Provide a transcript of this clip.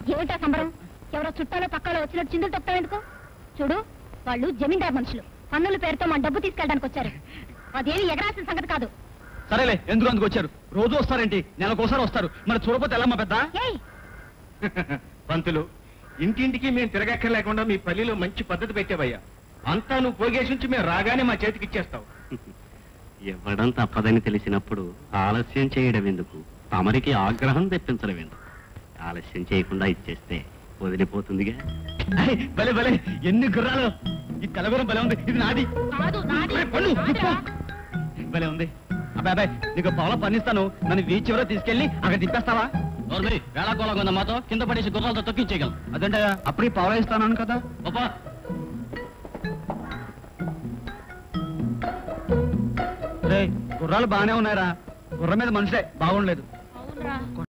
ఏమిటా సంబరం ఎవరో చుట్టాలో పక్కలో వచ్చినట్టు చిందులు తొక్కుతావు ఎందుకు చూడు వాళ్ళు జమీందార్ మనుషులు పన్నుల పేరుతో మన డబ్బు తీసుకెళ్ళడానికి వచ్చారు అదేమి ఎగరాల్సిన సంగతి కాదు సరేలే ఎందుకు అందుకు వచ్చారు రోజు వస్తారేంటి నెలకోసారి వస్తారు మరి చూడపోతే ఎలా మా పెద్ద ఏయ్ పంతులు ఇంటింటికి మేము తిరగక్కర్లేకుండా మీ పల్లిలో మంచి పద్ధతి పెట్టావయ్యా అంతా నువ్వు పోగేసి నుంచి మేము రాగానే మా చేతికి ఇచ్చేస్తావు ఇవ్వడం తప్పదని తెలిసినప్పుడు ఆలస్యం చేయడం ఎందుకు తమరికి ఆగ్రహం తెప్పించడం ఎందుకు ఆలస్యం చేయకుండా ఇచ్చేస్తే వదిలిపోతుందిగా ఐ, భలే భలే ఎన్ని గుర్రాలు ఈ తెలగురం భలే ఉంది ఇది నాది కాదు నాది ఒరేయ్, పన్ను, నాదిరా. తిప్పు. భలే ఉంది అబ్బాయి అబ్బాయి నీకు పొలం పన్నిస్తాను నన్ను వీచ్ చివరో తీసుకెళ్ళి అక్కడ దింపేస్తావా వేళాకోళంగా ఉన్న మాతో కింద పడేసి గుర్రాలతో తొక్కించేయగలం అదంటే అప్పుడే పావులా ఇస్తాను కదా గొప్ప రే గుర్రాలు బాగానే ఉన్నాయరా గుర్రం మీద మనుషులే బాగుండలేదు అవునురా